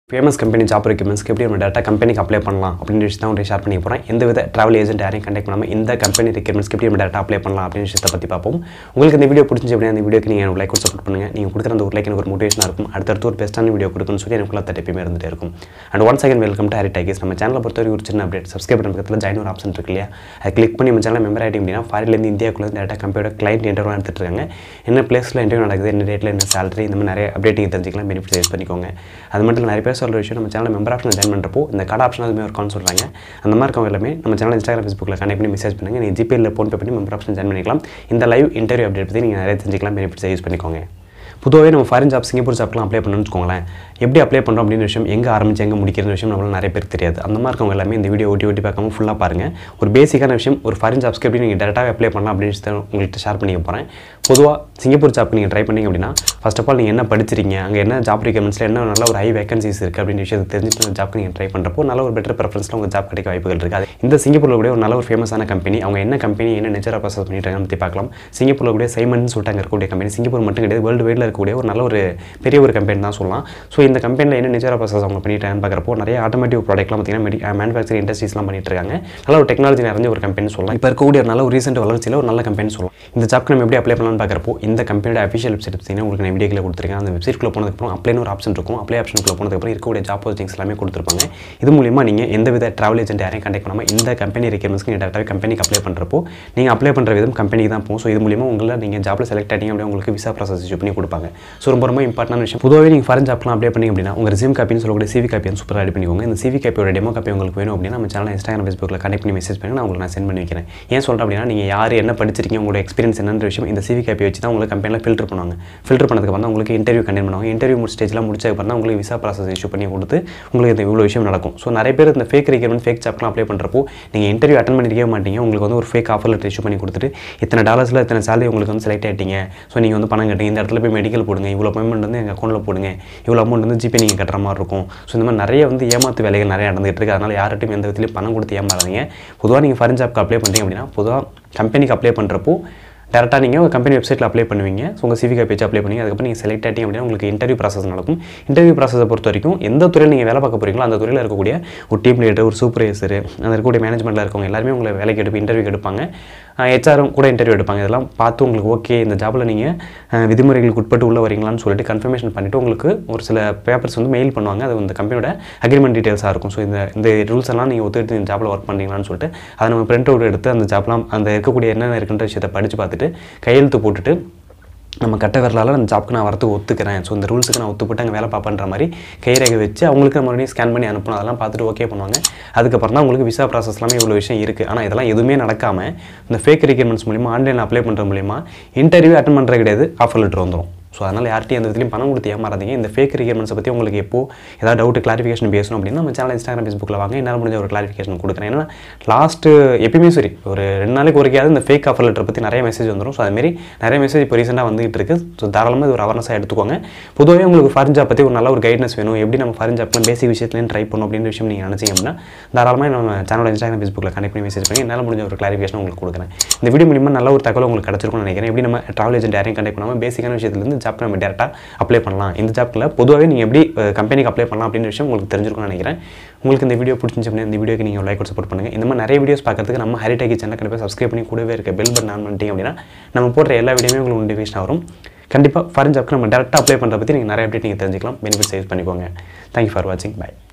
famous company job ரெக்யூமெண்ட்ஸ்க்கு எப்படி நம்ம data கம்பெனிக்கு அப்ளை பண்ணலாம் அப்படின்னு விஷயத்தை உங்களுக்கு ஷேர் பண்ணி போகிறேன் எந்த வித ட்ராவல் ஏஜென்ட் யாரையும் கண்டெக்ட் பண்ணாமல் இந்த கம்பெனி ரெக்யூமெண்ட்ஸ்க்கு எப்படி நம்ம டேட்டா அப்ளை பண்ணலாம் அப்படின்னு விஷயத்தை பற்றி பார்ப்போம் உங்களுக்கு இந்த வீடியோ பிடிச்சி அப்படியே அந்த வீடியோக்கு நீங்கள் லைக் சப்போர்ட் பண்ணுங்கள் நீங்கள் கொடுக்குற அந்த ஒரு லைக் எனக்கு ஒரு மோட்டிவேஷனாக இருக்கும் அடுத்தடுத்து ஒரு பெஸ்ட்டான வீடியோ கொடுக்கணும்னு சொல்லி எனக்குள்ள தட்டு எப்பயுமே இருந்துகிட்டே இருக்கும் and one second welcome to Hari டைகேஸ் நம்ம சேனலை பொறுத்தவரை ஒரு சின்ன அப்டேட் சப்ஸ்கிரைப் பண்ண பக்கத்தில் ஜாயின் ஒரு ஆப்ஷன் இருக்கு இல்லையா அதை கிளிக் பண்ணி நம்ம சேனல் மெம்பர் ஆகிட்டு அப்படின்னா ஃபாரின்லேருந்து இந்தியாவுக்குள்ள டேட்டா கம்பெனியோட கிளைண்ட் இன்டர்வியூ எடுத்துட்டு இருக்காங்க என்ன பிளேஸில் இன்டர்வியூ நடக்குது என்ன டேட்டில் என்ன சேலரி இந்த மாதிரி நிறைய அப்டேட் நீங்கள் தெரிஞ்சிக்கலாம் பெனிஃபிட் யூஸ் பண்ணிக்கோங்க அது மட்டும் இல்லை நிறைய பேர் சொல்கிற விஷயம் நம்ம சேனல் மெம்பர் ஆப்ஷன் ஜாயின் பண்ணுறப்போ இந்த கார்டு ஆப்ஷன் அதுவுமே இருக்கான்னு சொல்கிறாங்க அந்த மாதிரி இருக்கவங்க எல்லாமே நம்ம சேனல் இன்ஸ்டாகிராம் ஃபேஸ்புக்கில் கனெக்ட் பண்ணி மெசேஜ் பண்ணுங்கள் நீங்கள் ஜிபேயில் ஃபோன் பே பண்ணி மெம்பர் ஆப்ஷன் ஜாயின் பண்ணிக்கலாம் இந்த லைவ் இன்டர்வியூ அப்டேட் பற்றி நீங்கள் நிறைய தெரிஞ்சிக்கலாம் பெனிஃபிட்ஸ் யூஸ் பண்ணிக்கோங்க பொதுவாகவே நம்ம ஃபாரின் ஜாப் சிங்கப்பூர் ஜாப்லாம் அப்ளை பண்ணணும்னு வச்சுக்கோங்களேன் எப்படி அப்ளை பண்ணுறோம் அப்படின்னு விஷயம் எங்கே ஆரம்பிச்சு எங்கே முடிக்கிற விஷயம் நம்மளால நிறைய பேர் தெரியாது அந்த மாதிரி இருக்கவங்க எல்லாமே இந்த வீடியோ ஓட்டி ஓட்டி பார்க்காம ஃபுல்லாக பாருங்கள் ஒரு பேசிக்கான விஷயம் ஒரு ஃபாரின் ஜாப்ஸ்க்கு எப்படி நீங்கள் டேரெக்டாக அப்ளை பண்ணலாம் அப்படின்னு விஷயத்தை உங்கள்கிட்ட ஷேர் பண்ணிக்க போகிறேன் பொதுவாக சிங்கப்பூர் ஜாப் நீங்கள் ட்ரை பண்ணீங்க அப்படின்னா ஃபர்ஸ்ட் ஆஃப் ஆல் நீங்கள் என்ன படிச்சிருக்கீங்க அங்கே என்ன ஜாப் ரிக்யர்மெண்ட்ஸில் என்ன நல்ல ஒரு ஹை வேகன்சிஸ் இருக்குது அப்படின்னு விஷயத்தை தெரிஞ்சுட்டு அந்த ஜாப்க்கு நீங்கள் ட்ரை பண்ணுறப்போ நல்ல ஒரு பெட்டர் ப்ரெஃபரன்ஸில் உங்கள் ஜாப் கிடைக்க வாய்ப்புகள் இருக்குது அது இந்த சிங்கப்பூரில் கூட ஒரு நல்ல ஒரு ஃபேமஸான கம்பெனி அவங்க என்ன கம்பெனி என்ன நேச்சராக ப்ராசஸ் பண்ணிட்டு பற்றி பார்க்கலாம் சிங்கப்பூரில் கூட சைமன் சொல்லிட்டு அங்கே இருக்கக்கூடிய கம்பெனி சிங்கப்பூர் மட்டும் கிடையாது வேர்ல்டு வைடில் இருக்கக்கூடிய ஒரு நல்ல ஒரு பெரிய ஒரு கம்பெனி தான் சொல்லலாம் ஸோ இந்த கம்பெனியில் என்ன நேச்சராக ப்ராசஸ் அவங்க பண்ணிட்டாங்கன்னு பார்க்குறப்போ நிறைய ஆட்டோமேட்டிவ் ப்ராடக்ட்லாம் பார்த்தீங்கன்னா மெடி மேனுஃபேக்சரிங் இண்டஸ்ட்ரீஸ்லாம் பண்ணிட்டு இருக்காங்க நல்ல ஒரு டெக்னாலஜி நிறைஞ்ச ஒரு கம்பெனி சொல்லலாம் இப்போ இருக்கக்கூடிய ஒரு நல்ல ஒரு ரீசெண்ட் வளர்ச்சியில் ஒரு நல்ல கம்பெனி சொல்லலாம் இந்த ஜாப்க்கு நம்ம எப்படி அப்ளை பண்ணலாம்னு பார்க்குறப்போ இந்த கம்பெனியோட அஃபிஷியல் வெப்சைட் பார்த்தீங்கன்னா உங்களுக்கு நான் வீடியோக்கில் கொடுத்துருக்கேன் அந்த வெப்சைட்குள்ள போனதுக்கப்புறம் அப்ளைன்னு ஒரு ஆப்ஷன் இருக்கும் அப்ளை ஆப்ஷனுக்குள்ள போனதுக்கப்புறம் இருக்கக்கூடிய ஜாப் போஸ்டிங்ஸ் எல்லாமே கொடுத்துருப்பாங்க இது மூலியமாக நீங்கள் எந்த வித ட்ராவல் ஏஜென்ட் யாரையும் கண்டெக்ட் பண்ணாமல் இந்த கம்பெனி ரெக்யர்மெண்ட்ஸ்க்கு நீங்கள் டேரக்டாக கம்பெனிக்கு அப்ளை பண்ணுறப்போ நீங்கள் அப்ளை பண்ணுற விதம் கம்பெனிக்கு தான் போகும் ஸோ இது மூலியமாக உங்களை நீங்கள் ஜாப்பில் செலக்ட் ஆகிங்க அப்படியே உங்களுக்கு விசா ப்ராசஸ் இஷ்யூ பண்ணி கொடுப்பாங்க ஸோ ரொம்ப ரொம்ப இம்பார்ட்டன் விஷயம் பொதுவாகவே நீங்கள் ஃபாரின் ஜாப்லாம் அப்ளை பண்ணி அப்படின்னா உங்கள் ரிசிம் காப்பின்னு சொல்லக்கூடிய சிவி காப்பி வந்து சூப்பராக ரெடி பண்ணிக்கோங்க இந்த சிவி காப்பியோட டெமோ காப்பி உங்களுக்கு வேணும் அப்படின்னா நம்ம சேனல் இன்ஸ்டாகிராம் ஃபேஸ்புக்கில் கனெக்ட் பண்ணி மெசேஜ் பண்ணி நான் உங்களுக்கு நான் சென்ட் பண்ணி வைக்கிறேன் ஏன் சொல்கிறேன் அப்படின்னா நீங்கள் யார் என்ன படிச்சிருக்கீங்க உங்களோட எக்ஸ்பீரியன்ஸ் என்னன்ற விஷயம் இந்த சிவி காப்பி வச்சு தான் உங்களுக்கு கம்பெனியில் ஃபில்டர் பண்ணுவாங்க ஃபில்டர் பண்ணதுக்கு வந்து உங்களுக்கு இன்டர்வியூ கண்டெக்ட் பண்ணுவாங்க இன்டர்வியூ முடிச்ச ஸ்டேஜ்லாம் முடிச்சதுக்கப்புறம் தான் உங்களுக்கு விசா ப்ராசஸ் இஷ்யூ பண்ணி கொடுத்து உங்களுக்கு இந்த இவ்வளோ விஷயம் நடக்கும் ஸோ நிறைய பேர் இந்த ஃபேக் ரெக்யர்மெண்ட் ஃபேக் ஜாப்லாம் அப்ளை பண்ணுறப்போ நீங்கள் இன்டர்வியூ அட்டன் பண்ணிருக்கவே மாட்டீங்க உங்களுக்கு வந்து ஒரு ஃபேக் ஆஃபர் லெட்டர் இஷ்யூ பண்ணி கொடுத்துட்டு இத்தனை டாலர்ஸில் இத்தனை சேலரி உங்களுக்கு வந்து செலக்ட் ஆகிட்டீங்க ஸோ நீங்கள் வந்து பணம் கட்டுங்க இந்த இடத்துல போய் மெடிக்கல் போடுங்க இவ்வளோ பேமெண்ட் வந்து எங்கள் அக்கௌண்ட்டில் போடுங்க இவ்வளோ அமௌண்ட் வந்து ஜிபே நீங்கள் கட்டுற மாதிரி இருக்கும் ஸோ இந்த மாதிரி நிறைய வந்து ஏமாத்து வேலைகள் நிறைய நடந்துகிட்டு இருக்குது அதனால் யார்கிட்டையும் எந்த விதத்துலையும் பணம் கொடுத்து ஏமாறாதீங்க பொதுவாக நீங்கள் ஃபாரின் ஜாப்க்கு அப்ளை பண்ணுறீங்க அப்படின்னா பொதுவாக கம்பெனிக்கு அப்ளை பண்ணுறப்போ டேரெக்டாக நீங்கள் ஒரு கம்பெனி வெப்சைட்டில் அப்ளை பண்ணுவீங்க ஸோ உங்கள் சிவி பேஜ் அப்ளை பண்ணி அதுக்கப்புறம் நீங்கள் செலக்ட் ஆகிட்டீங்க அப்படின்னா உங்களுக்கு இன்டர்வியூ ப்ராசஸ் நடக்கும் இன்டர்வியூ ப்ராசஸை பொறுத்த வரைக்கும் எந்த துறையில் நீங்கள் வேலை பார்க்க போகிறீங்களோ அந்த துறையில் இருக்கக்கூடிய ஒரு டீம் லீடர் ஒரு சூப்பர்வைசர் அந்த இருக்கக்கூடிய மேனேஜ்மெண்ட்டில் இருக்கவங்க எல்லாருமே உங்களை வேலைக்கு எடுப்பு இன்டர்வியூ எடுப்பாங்க ஹெச்ஆரும் கூட இன்டர்வியூ எடுப்பாங்க இதெல்லாம் பார்த்து உங்களுக்கு ஓகே இந்த ஜாபில் நீங்கள் விதிமுறைகளுக்கு உட்பட்டு உள்ள வரீங்களான்னு சொல்லிட்டு கன்ஃபர்மேஷன் பண்ணிவிட்டு உங்களுக்கு ஒரு சில பேப்பர்ஸ் வந்து மெயில் பண்ணுவாங்க அது இந்த கம்பெனியோட அக்ரிமெண்ட் டீட்டெயில்ஸாக இருக்கும் ஸோ இந்த இந்த ரூல்ஸ் எல்லாம் நீங்கள் ஒத்துக்கிட்டு இந்த ஜாபில் ஒர்க் பண்ணுறீங்களான்னு சொல்லிட்டு அதை நம்ம பிரிண்ட் அவுட் எடுத்து அந்த ஜாப்லாம் அந்த இருக்கக்கூடிய என்னென்ன இருக்குன்ற விஷயத்தை படித்து பார்த்துட்டு கையெழுத்து போட்டுட்டு நம்ம கட்ட விரலால் அந்த ஜாப்க்கு நான் வரத்துக்கு ஒத்துக்கிறேன் ஸோ இந்த ரூல்ஸுக்கு நான் ஒத்துப்பட்டு அங்கே வேலை பார்ப்பன்ற மாதிரி கைரேகை வச்சு அவங்களுக்கு மறுபடியும் ஸ்கேன் பண்ணி அனுப்பணும் அதெல்லாம் பார்த்துட்டு ஓகே பண்ணுவாங்க அதுக்கப்புறம் தான் உங்களுக்கு விசா ப்ராசஸ் எல்லாமே இவ்வளோ விஷயம் இருக்குது ஆனால் இதெல்லாம் எதுவுமே நடக்காமல் இந்த ஃபேக் ரெக்யர்மெண்ட்ஸ் மூலிமா ஆன்லைனில் அப்ளை பண்ணுறது மூலிமா இன்டர்வியூ அட்டன் பண்ணுறது கிடையாது ஆஃபர் லெட்டர் வந்துடும் ஸோ அதனால் யார்ட்டையும் எந்த விதத்துலையும் பணம் கொடுத்து ஏமாறாதீங்க இந்த ஃபேக் ரெக்யர்மெண்ட்ஸை பற்றி உங்களுக்கு எப்போ ஏதாவது டவுட் கிளாரிஃபிகேஷன் பேசணும் அப்படின்னா நம்ம சேனல் இன்ஸ்டாகிராம் ஃபேஸ்புக்கில் வாங்க என்னால் முடிஞ்ச ஒரு கிளாரிஃபிகேஷன் கொடுக்குறேன் ஏன்னா லாஸ்ட்டு எப்பயுமே சரி ஒரு ரெண்டு நாளைக்கு ஒருக்கையாவது இந்த ஃபேக் ஆஃபர் லெட்டர் பற்றி நிறைய மெசேஜ் வந்துடும் ஸோ அதுமாரி நிறைய மெசேஜ் இப்போ ரீசெண்டாக வந்துகிட்டு இருக்குது ஸோ தாராளமாக இது ஒரு அவேர்னஸாக எடுத்துக்கோங்க பொதுவாக உங்களுக்கு ஃபாரின் ஜாப் பற்றி ஒரு நல்ல ஒரு கைட்னஸ் வேணும் எப்படி நம்ம ஃபாரின் ஜாப்லாம் பேசிக் விஷயத்துலேயும் ட்ரை பண்ணணும் அப்படின்ற விஷயம் நீங்கள் நினச்சிங்க அப்படின்னா தாராளமாக நம்ம சேனலோட இன்ஸ்டாகிராம் ஃபேஸ்புக்கில் கனெக்ட் பண்ணி மெசேஜ் பண்ணி என்னால் முடிஞ்ச ஒரு கிளாரிஃபிகேஷன் உங்களுக்கு கொடுக்குறேன் இந்த வீடியோ மூலியமாக நல்ல ஒரு தகவல் உங்களுக்கு கிடச்சிருக்கும்னு நினைக்கிறேன் எப்படி நம்ம ட்ராவல் ஏஜென்ட் யாரையும் கண்டெக்ட் பண்ணாமல் பேசிக்கான விஷயத்துலேருந்து ஜாப் நம்ம டேரெக்டாக அப்ளை பண்ணலாம் இந்த ஜாப்ல பொதுவாகவே நீங்கள் எப்படி கம்பெனிக்கு அப்ளை பண்ணலாம் அப்படின்ற விஷயம் உங்களுக்கு தெரிஞ்சிருக்கும்னு நினைக்கிறேன் உங்களுக்கு இந்த வீடியோ பிடிச்சிருந்துச்சு அப்படின்னா இந்த வீடியோக்கு நீங்கள் லைக் சப்போர்ட் பண்ணுங்கள் இந்த மாதிரி நிறைய வீடியோஸ் பார்க்கறதுக்கு நம்ம ஹரிடேக்கி சேனல் கண்டிப்பாக சப்ஸ்கிரைப் பண்ணி கூடவே இருக்க பெல் பட்டன் ஆன் பண்ணிட்டீங்க அப்படின்னா நம்ம போடுற எல்லா வீடியோமே உங்களுக்கு நோட்டிஃபிகேஷன் வரும் கண்டிப்பாக ஃபாரின் ஜாப்க்கு நம்ம டேரெக்டாக அப்ளை பண்ணுறத பற்றி நீங்கள் நிறைய அப்டேட் நீங்கள் தெரிஞ்சுக்கலாம் பெனிஃபிட்ஸ் யூஸ் பண்ணிக்கோங்க தேங்க்யூ ஃபார் வாட்சிங் பை